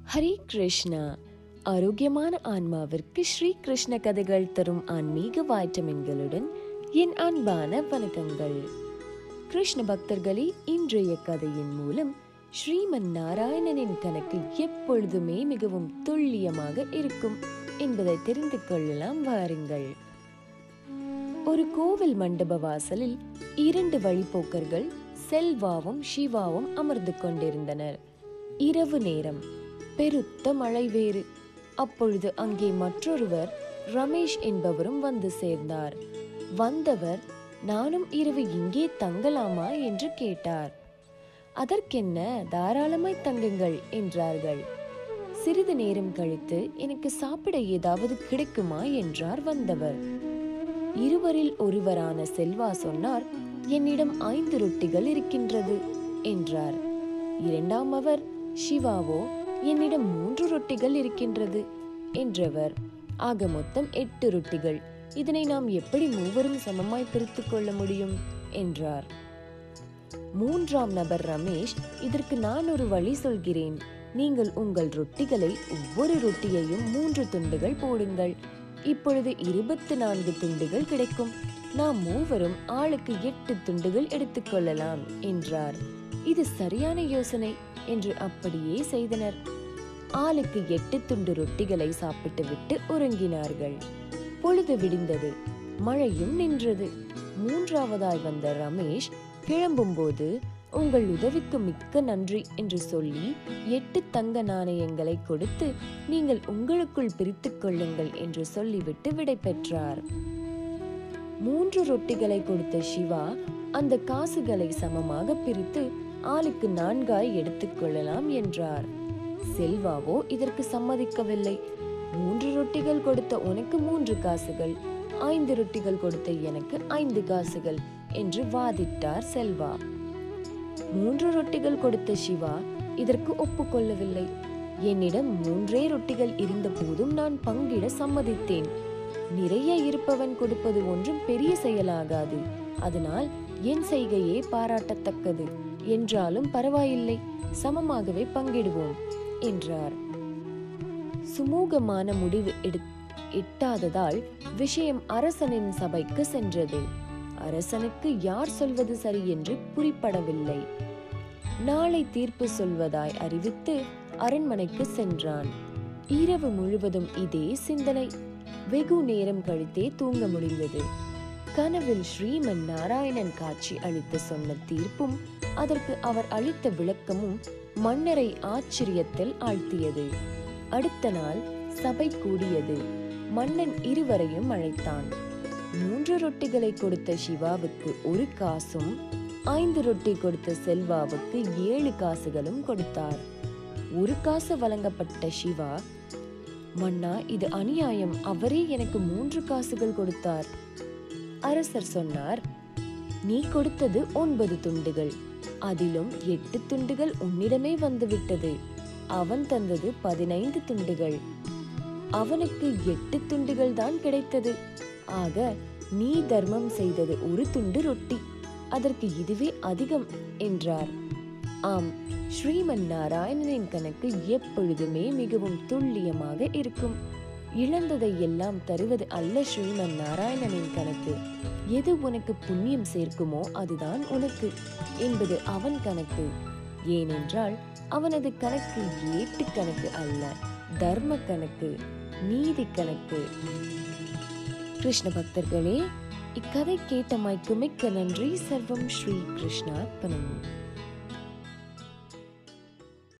ஹரே கிருஷ்ணா ஆரோக்கியமான ஆன்மாவிற்கு ஸ்ரீ கிருஷ்ண கதைகள் தரும் ஆன்மீக வைட்டமின்களுடன் என் அன்பான வணக்கங்கள் கிருஷ்ண பக்தர்களே இன்றைய கதையின் மூலம் ஸ்ரீமன் நாராயணனின் கணக்கு எப்பொழுதுமே மிகவும் துல்லியமாக இருக்கும் என்பதை தெரிந்து கொள்ளலாம் வாருங்கள் ஒரு கோவில் மண்டப வாசலில் இரண்டு வழிப்போக்கர்கள் செல்வாவும் சிவாவும் அமர்ந்து கொண்டிருந்தனர் இரவு நேரம் பெருத்த மழை வேறு அப்பொழுது அங்கே மற்றொருவர் ரமேஷ் என்பவரும் வந்து சேர்ந்தார் வந்தவர் நானும் இரவு இங்கே தங்கலாமா என்று கேட்டார் அதற்கென்ன தாராளமாய் தங்குங்கள் என்றார்கள் சிறிது நேரம் கழித்து எனக்கு சாப்பிட ஏதாவது கிடைக்குமா என்றார் வந்தவர் இருவரில் ஒருவரான செல்வா சொன்னார் என்னிடம் ஐந்து ரொட்டிகள் இருக்கின்றது என்றார் இரண்டாம் அவர் சிவாவோ என்னிடம் மூன்று ரொட்டிகள் இருக்கின்றது என்றவர் ஆக மொத்தம் எட்டு ரொட்டிகள் இதனை நாம் எப்படி மூவரும் சமமாய் பிரித்துக் கொள்ள முடியும் என்றார் மூன்றாம் நபர் ரமேஷ் இதற்கு நான் ஒரு வழி சொல்கிறேன் நீங்கள் உங்கள் ரொட்டிகளை ஒவ்வொரு ரொட்டியையும் மூன்று துண்டுகள் போடுங்கள் இப்பொழுது இருபத்தி நான்கு துண்டுகள் கிடைக்கும் நாம் மூவரும் ஆளுக்கு எட்டு துண்டுகள் எடுத்துக்கொள்ளலாம் என்றார் இது சரியான யோசனை என்று அப்படியே செய்தனர் ஆளுக்கு எட்டு துண்டு ரொட்டிகளை சாப்பிட்டுவிட்டு உறங்கினார்கள் பொழுது விடிந்தது மழையும் நின்றது மூன்றாவதாய் வந்த ரமேஷ் கிளம்பும்போது உங்கள் உதவிக்கு மிக்க நன்றி என்று சொல்லி எட்டு தங்க நாணயங்களை கொடுத்து நீங்கள் உங்களுக்குள் பிரித்துக் கொள்ளுங்கள் என்று சொல்லிவிட்டு விடை பெற்றார் மூன்று ரொட்டிகளை கொடுத்த சிவா அந்த காசுகளை சமமாக பிரித்து ஆளுக்கு நான்காய் எடுத்துக்கொள்ளலாம் என்றார் செல்வாவோ இதற்கு சம்மதிக்கவில்லை மூன்று ரொட்டிகள் கொடுத்த உனக்கு மூன்று காசுகள் ஐந்து ரொட்டிகள் கொடுத்த எனக்கு ஐந்து காசுகள் என்று வாதிட்டார் செல்வா மூன்று ரொட்டிகள் கொடுத்த சிவா இதற்கு ஒப்புக்கொள்ளவில்லை என்னிடம் மூன்றே ரொட்டிகள் இருந்த போதும் நான் பங்கிட சம்மதித்தேன் நிறைய இருப்பவன் கொடுப்பது ஒன்றும் பெரிய செயலாகாது அதனால் என் செய்கையே பாராட்டத்தக்கது என்றாலும் பரவாயில்லை சமமாகவே பங்கிடுவோம் என்றார் சுமூகமான முடிவு எடு எட்டாததால் விஷயம் அரசனின் சபைக்கு சென்றது அரசனுக்கு யார் சொல்வது சரி என்று புரிப்படவில்லை நாளை தீர்ப்பு சொல்வதாய் அறிவித்து அரண்மனைக்கு சென்றான் இரவு முழுவதும் இதே சிந்தனை வெகு நேரம் கழித்தே தூங்க முடிந்தது கனவில் ஸ்ரீமன் நாராயணன் காட்சி அளித்து சொன்ன தீர்ப்பும் அதற்கு அவர் அளித்த விளக்கமும் மன்னரை ஆச்சரியத்தில் ஆழ்த்தியது அடுத்த நாள் சபை கூடியது மன்னன் இருவரையும் அழைத்தான் மூன்று ரொட்டிகளை கொடுத்த சிவாவுக்கு ஒரு காசும் ஐந்து ரொட்டி கொடுத்த செல்வாவுக்கு ஏழு காசுகளும் கொடுத்தார் ஒரு காசு வழங்கப்பட்ட சிவா மன்னா இது அநியாயம் அவரே எனக்கு மூன்று காசுகள் கொடுத்தார் அரசர் சொன்னார் நீ கொடுத்தது ஒன்பது துண்டுகள் அதிலும் எட்டு துண்டுகள் உன்னிடமே வந்துவிட்டது அவன் தந்தது பதினைந்து துண்டுகள் அவனுக்கு எட்டு துண்டுகள் தான் கிடைத்தது ஆக நீ தர்மம் செய்தது ஒரு துண்டு ரொட்டி அதற்கு இதுவே அதிகம் என்றார் ஆம் ஸ்ரீமன் நாராயணனின் கணக்கு எப்பொழுதுமே மிகவும் துல்லியமாக இருக்கும் இழந்ததை எல்லாம் தருவது அல்ல ஸ்ரீமன் நாராயணனின் கணக்கு எது உனக்கு புண்ணியம் சேர்க்குமோ அதுதான் உனக்கு என்பது அவன் கணக்கு ஏனென்றால் அவனது கணக்கு ஏட்டு கணக்கு அல்ல தர்ம கணக்கு நீதி கணக்கு கிருஷ்ண பக்தர்களே இக்கதை கேட்டமைக்கு மிக்க நன்றி சர்வம் ஸ்ரீ கிருஷ்ணார்ப்பணம்